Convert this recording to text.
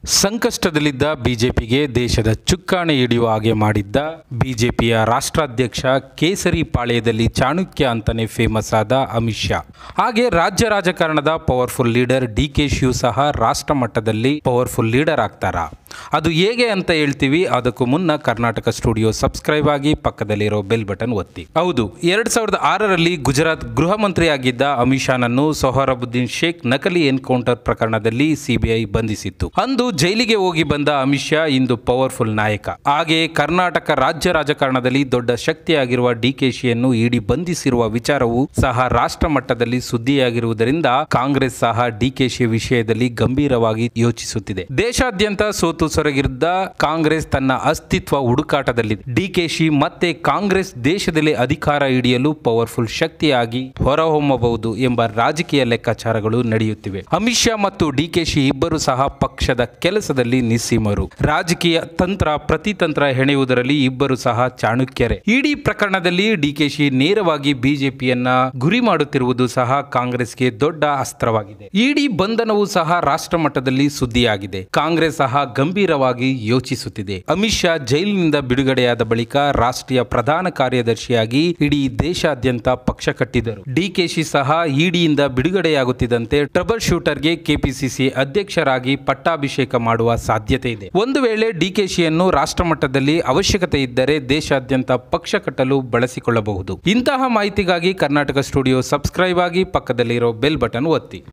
ಸಂಕಷ್ಟದಲ್ಲಿದ್ದ ಬಿಜೆಪಿಗೆ ದೇಶದ ಚುಕ್ಕಾಣಿ ಹಿಡಿಯುವ ಹಾಗೆ ಮಾಡಿದ್ದ ಬಿಜೆಪಿಯ ರಾಷ್ಟ್ರಾಧ್ಯಕ್ಷ ಕೇಸರಿ ಪಾಳ್ಯದಲ್ಲಿ ಚಾಣಕ್ಯ ಅಂತಾನೆ ಫೇಮಸ್ ಆದ ಅಮಿತ್ ಶಾ ಹಾಗೆ ರಾಜ್ಯ ರಾಜಕಾರಣದ powerful leader D K Shiv ಸಹ ರಾಷ್ಟ್ರ ಮಟ್ಟದಲ್ಲಿ ಪವರ್ಫುಲ್ ಲೀಡರ್ ಆಗ್ತಾರಾ ಅದು ಹೇಗೆ ಅಂತ ಹೇಳ್ತೀವಿ ಅದಕ್ಕೂ ಮುನ್ನ ಕರ್ನಾಟಕ ಸ್ಟುಡಿಯೋ ಸಬ್ಸ್ಕ್ರೈಬ್ ಆಗಿ ಪಕ್ಕದಲ್ಲಿರೋ ಬೆಲ್ ಬಟನ್ ಒತ್ತಿ ಹೌದು ಎರಡ್ ಸಾವಿರದ ಆರರಲ್ಲಿ ಗುಜರಾತ್ ಗೃಹ ಮಂತ್ರಿಯಾಗಿದ್ದ ಅಮಿತ್ ಶಾನನ್ನು ಸೊಹರಬುದ್ದೀನ್ ಶೇಖ್ ನಕಲಿ ಎನ್ಕೌಂಟರ್ ಪ್ರಕರಣದಲ್ಲಿ ಸಿಬಿಐ ಬಂಧಿಸಿತ್ತು ಅಂದು ಜೈಲಿಗೆ ಹೋಗಿ ಬಂದ ಅಮಿತ್ ಶಾ ಇಂದು ಪವರ್ಫುಲ್ ನಾಯಕ ಹಾಗೆ ಕರ್ನಾಟಕ ರಾಜ್ಯ ರಾಜಕಾರಣದಲ್ಲಿ ದೊಡ್ಡ ಶಕ್ತಿಯಾಗಿರುವ ಡಿಕೆಶಿಯನ್ನು ಇಡಿ ಬಂಧಿಸಿರುವ ವಿಚಾರವು ಸಹ ರಾಷ್ಟ್ರ ಮಟ್ಟದಲ್ಲಿ ಸುದ್ದಿಯಾಗಿರುವುದರಿಂದ ಕಾಂಗ್ರೆಸ್ ಸಹ ಡಿಕೆಶಿ ವಿಷಯದಲ್ಲಿ ಗಂಭೀರವಾಗಿ ಯೋಚಿಸುತ್ತಿದೆ ದೇಶಾದ್ಯಂತ ಸೋತು ಸೊರಗಿದ್ದ ಕಾಂಗ್ರೆಸ್ ತನ್ನ ಅಸ್ತಿತ್ವ ಹುಡುಕಾಟದಲ್ಲಿದೆ ಡಿಕೆಶಿ ಮತ್ತೆ ಕಾಂಗ್ರೆಸ್ ದೇಶದಲ್ಲಿ ಅಧಿಕಾರ ಹಿಡಿಯಲು ಪವರ್ಫುಲ್ ಶಕ್ತಿಯಾಗಿ ಹೊರಹೊಮ್ಮಬಹುದು ಎಂಬ ರಾಜಕೀಯ ಲೆಕ್ಕಾಚಾರಗಳು ನಡೆಯುತ್ತಿವೆ ಅಮಿತ್ ಶಾ ಮತ್ತು ಡಿಕೆಶಿ ಇಬ್ಬರು ಸಹ ಪಕ್ಷದ ಕೆಲಸದಲ್ಲಿ ನಿಸ್ಸೀಮರು ರಾಜಕೀಯ ತಂತ್ರ ಪ್ರತಿತಂತ್ರ ಹೆಣೆಯುವುದರಲ್ಲಿ ಇಬ್ಬರು ಸಹ ಚಾಣಕ್ಯರೇ ಇಡೀ ಪ್ರಕರಣದಲ್ಲಿ ಡಿಕೆಶಿ ನೇರವಾಗಿ ಬಿಜೆಪಿಯನ್ನ ಗುರಿ ಮಾಡುತ್ತಿರುವುದು ಸಹ ಕಾಂಗ್ರೆಸ್ಗೆ ದೊಡ್ಡ ಅಸ್ತ್ರವಾಗಿದೆ ಇಡೀ ಬಂಧನವು ಸಹ ರಾಷ್ಟ್ರ ಮಟ್ಟದಲ್ಲಿ ಸುದ್ದಿಯಾಗಿದೆ ಕಾಂಗ್ರೆಸ್ ಸಹ ಗಂಭೀರವಾಗಿ ಯೋಚಿಸುತ್ತಿದೆ ಅಮಿತ್ ಶಾ ಜೈಲಿನಿಂದ ಬಿಡುಗಡೆಯಾದ ಬಳಿಕ ರಾಷ್ಟ್ರೀಯ ಪ್ರಧಾನ ಕಾರ್ಯದರ್ಶಿಯಾಗಿ ಇಡೀ ದೇಶಾದ್ಯಂತ ಪಕ್ಷ ಕಟ್ಟಿದರು ಡಿಕೆಶಿ ಸಹ ಇಡಿಯಿಂದ ಬಿಡುಗಡೆಯಾಗುತ್ತಿದ್ದಂತೆ ಟ್ರಬಲ್ ಶೂಟರ್ಗೆ ಕೆಪಿಸಿಸಿ ಅಧ್ಯಕ್ಷರಾಗಿ ಪಟ್ಟಾಭಿಷೇಕ ಮಾಡುವ ಸಾಧ್ಯತೆ ಇದೆ ಒಂದು ವೇಳೆ ಡಿಕೆಶಿಯನ್ನು ರಾಷ್ಟ್ರ ಮಟ್ಟದಲ್ಲಿ ಅವಶ್ಯಕತೆ ಇದ್ದರೆ ದೇಶಾದ್ಯಂತ ಪಕ್ಷ ಕಟ್ಟಲು ಬಳಸಿಕೊಳ್ಳಬಹುದು ಇಂತಹ ಮಾಹಿತಿಗಾಗಿ ಕರ್ನಾಟಕ ಸ್ಟುಡಿಯೋ ಸಬ್ಸ್ಕ್ರೈಬ್ ಆಗಿ ಪಕ್ಕದಲ್ಲಿರೋ ಬೆಲ್ ಬಟನ್ ಒತ್ತಿ